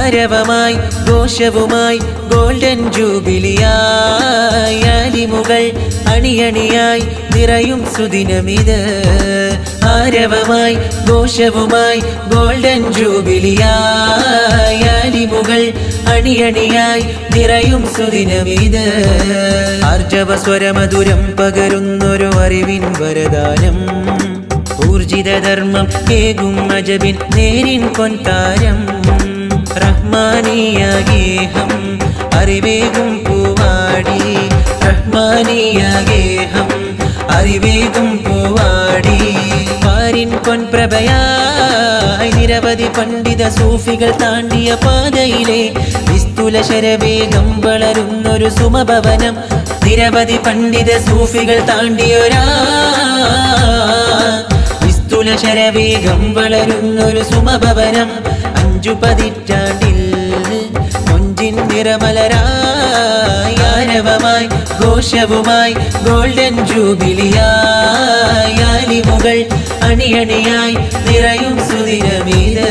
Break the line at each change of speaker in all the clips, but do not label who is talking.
ആരവമായി ഘോഷവുമായി golden ജൂബിലിയായി ആലിമുകൾ അണിയണിയായി നിറയും സുദിനമിത് ആരവമായി ഘോഷവുമായി golden ജൂബിലിയായി ആലിമുകൾ അണിയണിയായി നിറയും സുദിനമിത് ആർജവ സ്വരമധുരം പകരുന്നൊരു അറിവിൻ വരദാനം ഊർജിത ധർമ്മം ഏകും അജബിൻ നേരിൻ കൊൻതാരം റഹ്മാനിയാഗേഹം അറിവേകും പൂവാടി റഹ്മാനിയാഗേഹം അറിവേകും പൂവാടി പാരിൻ പൊൻപ്രഭയായി നിരവധി പണ്ഡിത സൂഫികൾ താണ്ടിയ പാതയിലെ വിസ്തുല ശരവേഗം വളരുന്നൊരു സുമഭവനം നിരവധി പണ്ഡിത സൂഫികൾ താണ്ടിയൊരാ വിസ്തുല ശരവേഗം വളരുന്നൊരു സുമഭവനം അഞ്ചു പതിറ്റാണ്ടിൽ മൊഞ്ചിൻ നിറമലരായി ആരവമായി ഘോഷവുമായി ഗോൾഡൻ ജൂബിലിയായി ആലിമുകൾ അണിയണിയായി നിറയും സുദിനമീത്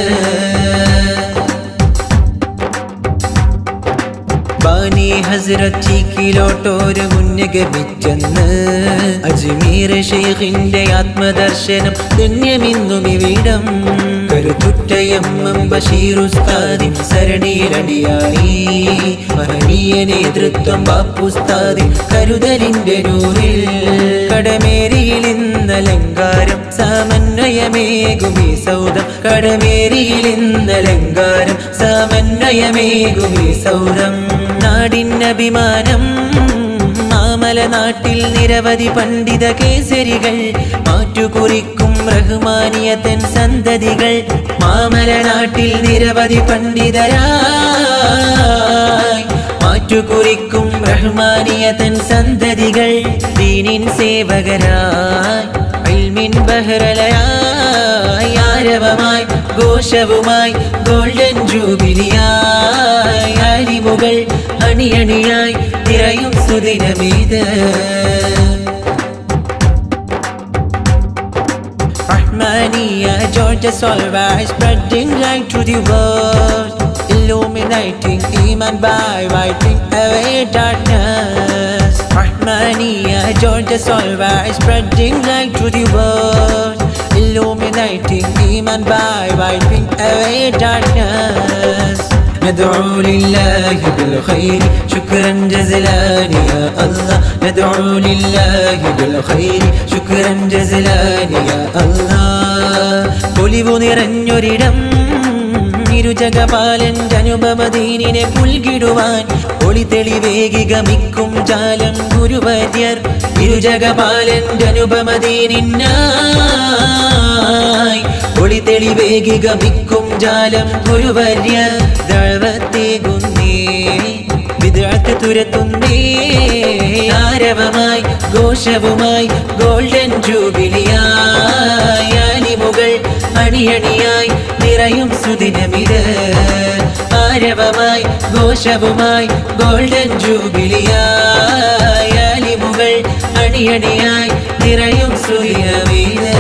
ബാനി ഹസ്രത്ത് ചീക്കിലോട്ടോര് മുന്നഗമിച്ചെന്ന് അജ്മീർ ഷെയ്ഖിന്റെ ആത്മദർശനം ധന്യമിന്നും ഇവിടം കരുത്തുറ്റയമ്മം ബഷീറുസ്താദിൻ സരണിയിലടിയായി മഹനീയ നേതൃത്വം ബാപ്പുസ്താദിൻ കരുതലിന്റെ നൂറിൽ കടമേരിയിൽ ഇന്നലങ്കാരം സമന്വയമേകുമി സൗദം കടമേരിയിൽ ഇന്നലങ്കാരം സമന്വയമേകുമി സൗദം നാടിനഭിമാനം മാമല നാട്ടിൽ നിരവധി പണ്ഡിത കേസരികൾ മാറ്റുകുറിക്കും റഹ്മാനിയത്തൻ സന്തതികൾ മാമല നാട്ടിൽ നിരവധി പണ്ഡിതരായി മാറ്റുകുറിക്കും റഹ്മാനിയത്തൻ സന്തതികൾ ദീനിൻ സേവകരായി ഇൽമിൻ ബഹ്റലയായി ആരവമായി ഘോഷവുമായി ഗോൾഡൻ ജൂബിലിയായി അരിമുകൾ അണിയണിയായി നിറയും സുദിനമീത് Rahmania, Georgia Solvay, spreading light to the world, illuminating Iman by wiping away darkness. Rahmania, Georgia Solvay, spreading light to the world, illuminating Iman by wiping away darkness. ندعو لله بالخير شكرا جزيلا يا الله ندعو لله بالخير شكرا جزيلا يا الله പൊലിവു നിറഞ്ഞൊരിടം ഇരുജഗപാലന്റെ അനുപമദീനിനെ പുൽകിടുവാൻ ഒളി തെളിവേകി ഗമിക്കും ജാലം ഗുരുവര്യർ ഇരുജഗപാലന്റെ അനുപമദീനിന്നായി ഒളി തെളിവേകി ഗമിക്കും ജാലം ഗുരുവര്യ ദഴവത്തേകുന്നേ വിദഗ്ധ തുരത്തുന്നേ ആരവമായി ഘോഷവുമായി ഗോൾഡൻ ജൂബിലിയായി അലിമുകൾ അണിയണിയായി നിറയും സുദിനമിത് ആരവമായി ഘോഷവുമായി ഗോൾഡൻ ജൂബിലിയായി അലിമുകൾ അണിയണിയായി നിറയും സുദിനമിത്